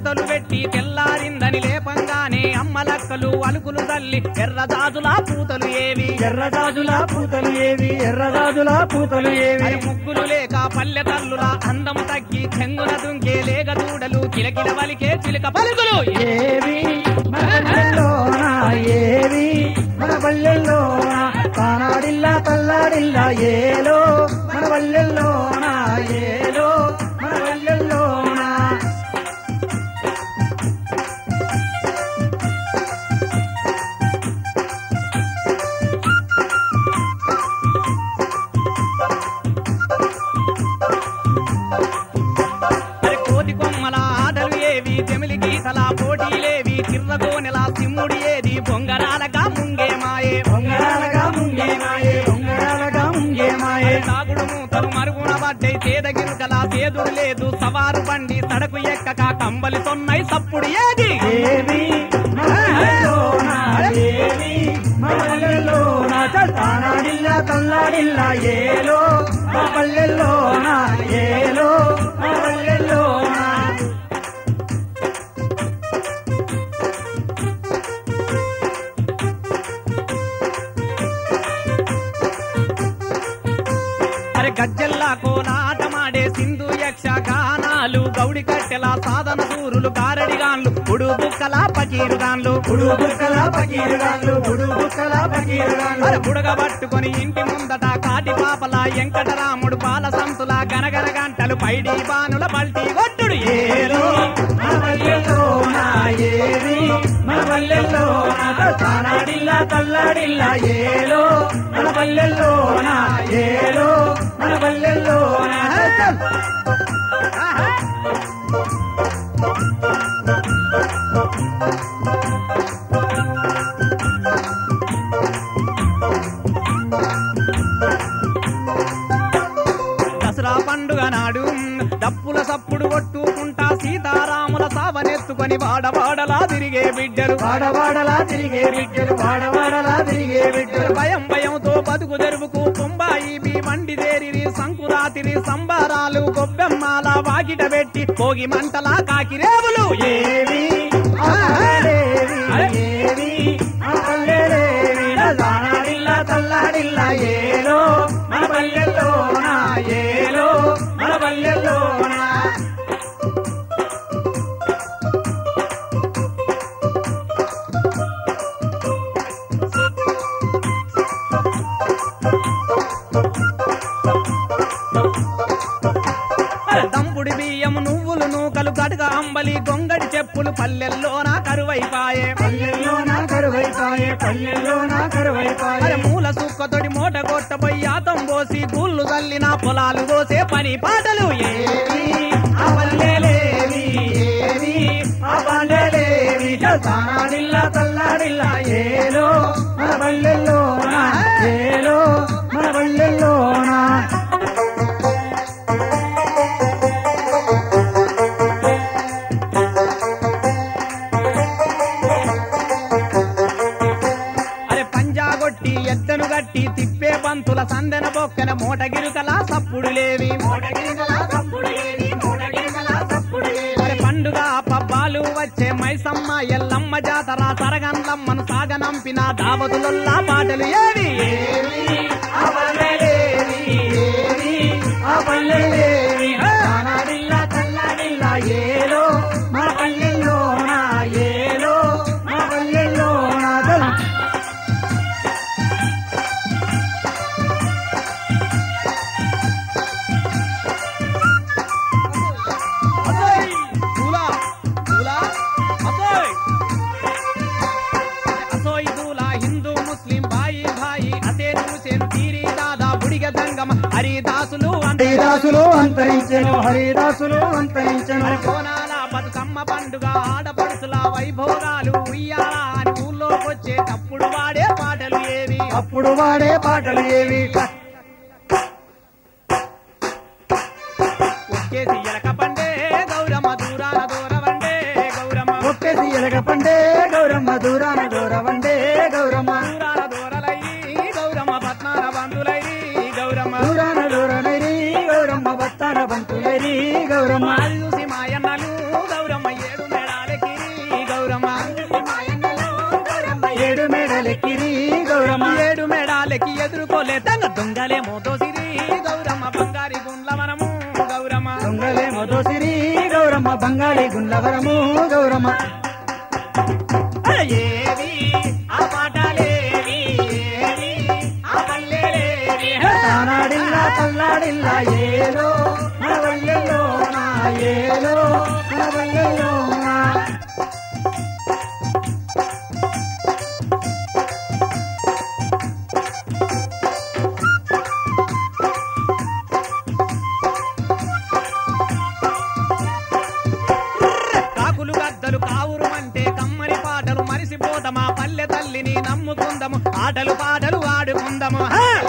పూతలు పెట్టి తెల్లారిందని లేపంగానే అమ్మలక్కలు అలుకులు తల్లి ఎర్రదాజుల పూతలు ఏవి ఎర్రగాజుల పూతలు ఏవి ఎర్రగాజుల పూతలు ఏవి అరే ముగ్గులు లేక పల్లె తల్లుల అందం తగ్గి చెంగున దుంకే లేగ దూడలు కిలకిల వలికే చిలుక పలుకులు ఏవి మన పల్లెల్లోన ఏవి మన పల్లెల్లోన తానాడిల్లా తల్లాడిల్లా ఏలో మన పల్లెల్లోన ఏలో మన పల్లెల్లోన అరే కోతి కొమ్మల ఆటలు ఏవి జమిలి గీతల పోటీలేవి తిర్రగోనెల సిమ్ముడి ఏది బొంగరాలగా ముంగే మాయే బొంగరాలగా ముంగే మాయే బొంగరాలగా ముంగే మాయే సాగుడు మూతలు మరుగున పడ్డై తేదగిరుకల తేదుడు లేదు సవారు బండి సడకు ఎక్కక కంబలి సొన్నై సప్పుడు ఏది ఏవి మన పల్లెల్లోన ఏవి మన పల్లెల్లోన తానాడిల్లా తల్లాడిల్లా ఏలో మన పల్లెల్లోన ఏలో మన పల్లెల్లోన అరే గజ్జల్లా కోలాటమాడే సింధు యక్ష గానాలు గౌడి కట్టెల సాధన సూరులు గారడిగాన్లు ఉడు బుక్కల పకీరుగాన్లు గుడు బుక్కల పకీరుగాళ్ళు గుడు బుక్కల పకీరుగాళ్ళు అరే బుడగ పట్టుకొని ఇంటి ముందట కాటి పాపల వెంకటరాముడు పాల సంతుల గనగన గంటలు పైడి బానుల పల్టీ కొట్టుడు ఏలో మన పల్లెల్లోన ఏవి మన పల్లెల్లోన తానాడిల్లా తల్లాడిల్లా ఏలో మన పల్లెల్లోన ఏలో మన పల్లెల్లోన ఆహా. దసరా పండుగ నాడు డప్పుల సప్పుడు కొట్టుకుంటా సీతారాముల సావనెత్తుకొని వాడవాడలా తిరిగే బిడ్డలు వాడవాడలా తిరిగే బిడ్డలు వాడవాడలా తిరిగే బిడ్డలు భయం భయంతో బతుకు తెరువుకు కుంబాయి మీ మండి దేరిరి సంకురాతిరి సంబారాలు గొబ్బెమ్మాల వాకిట పెట్టి పోగి మంటలా కాకిరేవులు ఏవి ఆ పల్లెలేవి ఏవి ఆ పల్లెలేవి తానాడిల్లా తల్లాడిల్లా ఏలో మన పల్లెల్లోన ఏలో మన పల్లెల్లోన దంపుడి బియ్యం నువ్వులు నూకలు గడుగ అంబలి గొంగడి చెప్పులు పల్లెల్లోన కరువైపాయే పల్లెల్లోన కరువైపాయే పల్లెల్లోన కరువైపాయే అరే మూల సుక్కతోడి మూట కొట్టబోయి ఆతం పోసి గుళ్ళు చల్లిన పొలాలు కోసే పని పాటలు ఏవి ఆ పల్లెలేవి ఏవి ఆ పల్లెలేవి తానాడిల్లా తల్లాడిల్లా ఏలో మన పల్లెల్లోన ఏలో మన పల్లెల్లోన అరే పంజాగొట్టి ఎద్దను గట్టి తిప్పే పంతుల సందెన బొక్కన మూట గిరుకల సప్పుడు లేవి అరే పండుగ పబ్బాలు వచ్చే మైసమ్మ ఎల్లమ్మ జాతర సరగన్లమ్మను సాగనంపిన దావతులల్లా పాటలు ఏవి ఆ పల్లెలేవి ఏవి ఆ పల్లెలేవి తానాడిల్లా తల్లాడిల్లా ఏలో మన పల్లెల్లోన ఏలో మన పల్లెల్లోన తల అసోయ్! దూలా! దూలా! అసోయ్! అసోయ్ దూలా హిందూ ముస్లిం భాయి భాయి అసేను హుసేను తీరి దాదా బుడిగ దంగమ హరిదాసులు అంతే హరిదాసులు అంతరించెను హరిదాసులు అంతరించెను కోనాల బతుకమ్మ పండుగ ఆడపడుచుల వైభోగాలు ఉయ్యాల అని ఊళ్ళోకొచ్చే తప్పుడు వాడే పాటలు ఏవి అప్పుడు వాడే పాటలు ఏవి ఒక్కేసి ఎలక పండే గౌరమ్మ దూరాన దూరవండే గౌరమ్మ ఒక్కేసి ఎలగ పండే గౌరమ్మ దూరాన దూరవండే గౌరమ్మ దూరాన దూరలయ్యి గౌరమ్మ పట్నాల బంధులయ్యి గౌరమ్మ దూరాన దూరనైరి గౌరమ్మ బత్తాన బంతులైరి గౌరమ్మ అది చూసి మాయన్నలు గౌరమ్మ ఏడు కలవరము గౌరమ్మ ఏవి ఆ పాటలేవి ఏవి ఆ పల్లెలేవి తానాడిల్లా తల్లాడిల్లా ఏలో మన వల్లెలో నా ఏలో మన వల్లెలో నా కాకులు గద్దలు కావురు అంటే కమ్మరి పాటలు మరిసిపోతామా పల్లె తల్లిని నమ్ముకుందము ఆటలు పాటలు ఆడుకుందము హా!